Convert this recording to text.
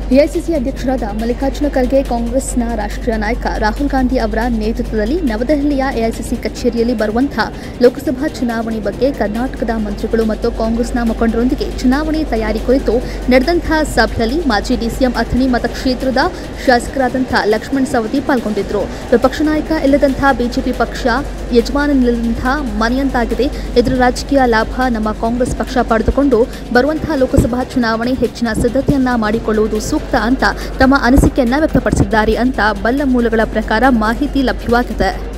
AICC ಅಧ್ಯಕ್ಷರಾದ ಮಲ್ಲಿಕಾರ್ಜುನ ಖರ್ಗೆ ಕಾಂಗ್ರೆಸ್ನ ರಾಷ್ಟ್ರೀಯ ನಾಯಕ ರಾಹುಲ್ ಗಾಂಧಿ ಅವರ ನೇತೃತ್ವದಲ್ಲಿ ನವದೆಹಲಿಯ ಎಐಸಿಸಿ ಕಚೇರಿಯಲ್ಲಿ ಬರುವಂತಹ ಲೋಕಸಭಾ ಚುನಾವಣೆ ಬಗ್ಗೆ ಕರ್ನಾಟಕದ ಮಂತ್ರಿಗಳು ಮತ್ತು ಕಾಂಗ್ರೆಸ್ನ ಮುಖಂಡರೊಂದಿಗೆ ಚುನಾವಣೆ ತಯಾರಿ ಕುರಿತು ನಡೆದಂತಹ ಸಭೆಯಲ್ಲಿ ಮಾಜಿ ಡಿಸಿಎಂ ಅಥಣಿ ಮತಕ್ಷೇತ್ರದ ಶಾಸಕರಾದಂತಹ ಲಕ್ಷ್ಮಣ್ ಸವದಿ ಪಾಲ್ಗೊಂಡಿದ್ದರು ವಿಪಕ್ಷ ನಾಯಕ ಇಲ್ಲದಂತಹ ಬಿಜೆಪಿ ಪಕ್ಷ ಯಜಮಾನನಿಲ್ಲದಂತಹ ಮನೆಯಂತಾಗಿದೆ ಇದರ ರಾಜಕೀಯ ಲಾಭ ನಮ್ಮ ಕಾಂಗ್ರೆಸ್ ಪಕ್ಷ ಪಡೆದುಕೊಂಡು ಬರುವಂತಹ ಲೋಕಸಭಾ ಚುನಾವಣೆ ಹೆಚ್ಚಿನ ಸಿದ್ಧತೆಯನ್ನ ಮಾಡಿಕೊಳ್ಳುವುದು ಸೂಕ್ತ ಅಂತ ತಮ್ಮ ಅನಿಸಿಕೆಯನ್ನ ವ್ಯಕ್ತಪಡಿಸಿದ್ದಾರೆ ಅಂತ ಬಲ್ಲ ಮೂಲಗಳ ಪ್ರಕಾರ ಮಾಹಿತಿ ಲಭ್ಯವಾಗಿದೆ